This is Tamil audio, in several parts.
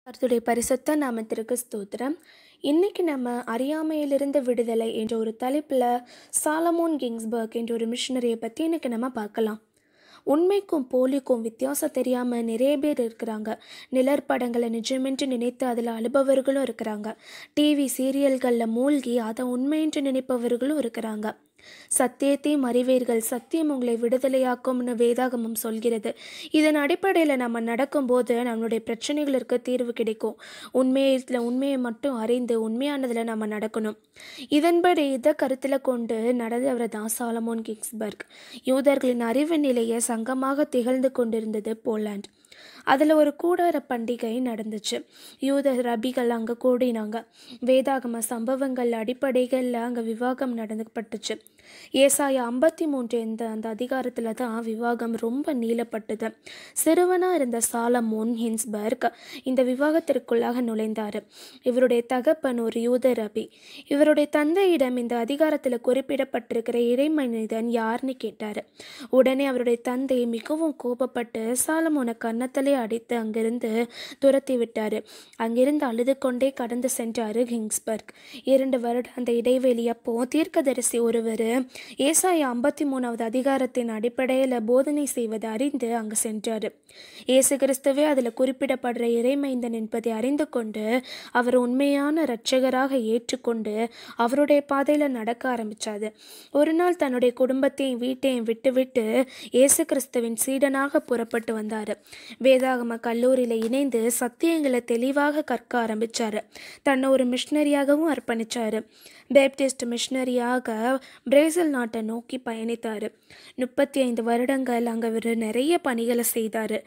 கர்த்தருடைய பரிசுத்த நாமத்திற்கு ஸ்தோத்திரம் இன்னைக்கு நம்ம அறியாமையிலிருந்து விடுதலை என்ற ஒரு தலைப்பில் சாலமோன் கிங்ஸ்பர்க் என்ற ஒரு மிஷினரியை பற்றி இன்னைக்கு நம்ம பார்க்கலாம் உண்மைக்கும் போலிக்கும் வித்தியாசம் தெரியாமல் நிறைய பேர் இருக்கிறாங்க நிழற்படங்களை நிஜமென்று நினைத்து அதில் அழுபவர்களும் இருக்கிறாங்க டிவி சீரியல்களில் மூழ்கி அதை உண்மையென்று நினைப்பவர்களும் இருக்கிறாங்க சத்தியத்தையும் அறிவீர்கள் சத்தியம் உங்களை விடுதலையாக்கும்னு வேதாகமம் சொல்கிறது இதன் அடிப்படையில் நம்ம நடக்கும்போது நம்மளுடைய பிரச்சனைகளுக்கு தீர்வு கிடைக்கும் உண்மையில் உண்மையை மட்டும் அறிந்து உண்மையானதில் நம்ம நடக்கணும் இதன்படி இதை கருத்தில் கொண்டு நடந்தவர் தான் சாலமோன் கிங்ஸ்பர்க் யூதர்களின் அறிவு நிலையை சங்கமாக திகழ்ந்து கொண்டிருந்தது போலாண்ட் அதில் ஒரு கூடார பண்டிகை நடந்துச்சு யூத ரபிகள் அங்கே கூடினாங்க வேதாகம சம்பவங்கள் அடிப்படைகளில் அங்கே விவாகம் நடந்துப்பட்டுச்சு ஏசாயா ஐம்பத்தி மூன்று எந்த அந்த அதிகாரத்தில் தான் விவாகம் ரொம்ப நீளப்பட்டது சிறுவனாக இருந்த சாலமோன் ஹின்ஸ்பர்க் இந்த விவாகத்திற்குள்ளாக நுழைந்தார் இவருடைய தகப்பன் ஒரு யூத ரபி இவருடைய தந்தையிடம் இந்த அதிகாரத்தில் குறிப்பிடப்பட்டிருக்கிற இறை மனிதன் யாருன்னு கேட்டார் உடனே அவருடைய தந்தை மிகவும் கோபப்பட்டு சாலமோனை கன்னத்திலே அடித்து அங்கிருந்து துரத்தி விட்டார் அங்கிருந்து அழுது கொண்டே கடந்து சென்றார் கிங்ஸ்பர்க் இரண்டு வருட அந்த இடைவெளி அப்போ தீர்க்கதரிசி ஒருவர் ஏசாயா ஐம்பத்தி மூணாவது அதிகாரத்தின் அடிப்படையில் போதனை செய்வதை அறிந்து அங்கு சென்றார் இயேசு கிறிஸ்துவே அதில் குறிப்பிடப்படுற இறைமைந்தன் என்பதை அறிந்து கொண்டு அவர் உண்மையான இரட்சகராக ஏற்றுக்கொண்டு அவருடைய பாதையில் நடக்க ஆரம்பித்தார் ஒரு நாள் தன்னுடைய குடும்பத்தையும் வீட்டையும் விட்டுவிட்டு இயேசு கிறிஸ்துவின் சீடனாக புறப்பட்டு வந்தார் வேதாகம கல்லூரியில் இணைந்து சத்தியங்களை தெளிவாக கற்க ஆரம்பித்தார் தன்னை ஒரு மிஷினரியாகவும் அர்ப்பணித்தார் பேப்டிஸ்ட் மிஷினரியாக பிரேசில் நாட்டை நோக்கி பயணித்தார் முப்பத்தி ஐந்து வருடங்கள் அங்கே அவர் நிறைய பணிகளை செய்தார்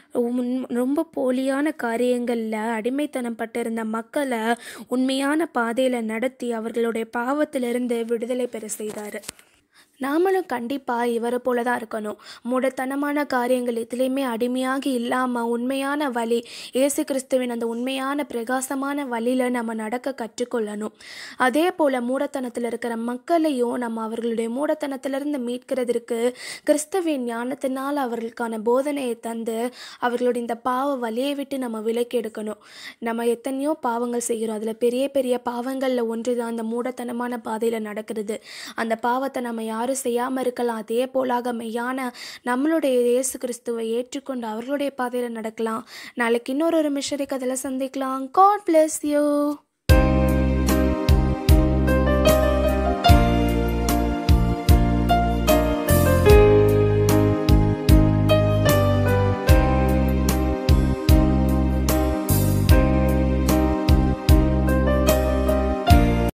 ரொம்ப போலியான காரியங்களில் அடிமைத்தனம் பட்டிருந்த மக்களை உண்மையான பாதையில் நடத்தி அவர்களுடைய பாவத்திலிருந்து விடுதலை பெற செய்தார் நாமளும் கண்டிப்பாக இவரை போல தான் இருக்கணும் மூடத்தனமான காரியங்கள் எதுலேயுமே அடிமையாகி இல்லாமல் உண்மையான வழி இயேசு கிறிஸ்துவின் அந்த உண்மையான பிரகாசமான வழியில் நம்ம நடக்க கற்றுக்கொள்ளணும் அதே போல் மூடத்தனத்தில் இருக்கிற மக்களையும் நம்ம அவர்களுடைய மூடத்தனத்திலிருந்து மீட்கிறதுக்கு கிறிஸ்துவின் ஞானத்தினால் அவர்களுக்கான போதனையை தந்து அவர்களுடைய இந்த பாவ வழியை விட்டு நம்ம விலக்கி எடுக்கணும் நம்ம எத்தனையோ பாவங்கள் செய்கிறோம் அதில் பெரிய பெரிய பாவங்களில் ஒன்று தான் அந்த மூடத்தனமான பாதையில் நடக்கிறது அந்த பாவத்தை நம்ம யாரும் செய்யாமல் இருக்கலாம் அதே போலாக மெய்யான நம்மளுடைய இயேசு கிறிஸ்துவை ஏற்றுக்கொண்டு அவர்களுடைய பாதையில் நடக்கலாம் நாளைக்கு இன்னொரு ஒரு மிஷரி கதையில் சந்திக்கலாம் காட் பிளஸ் யூ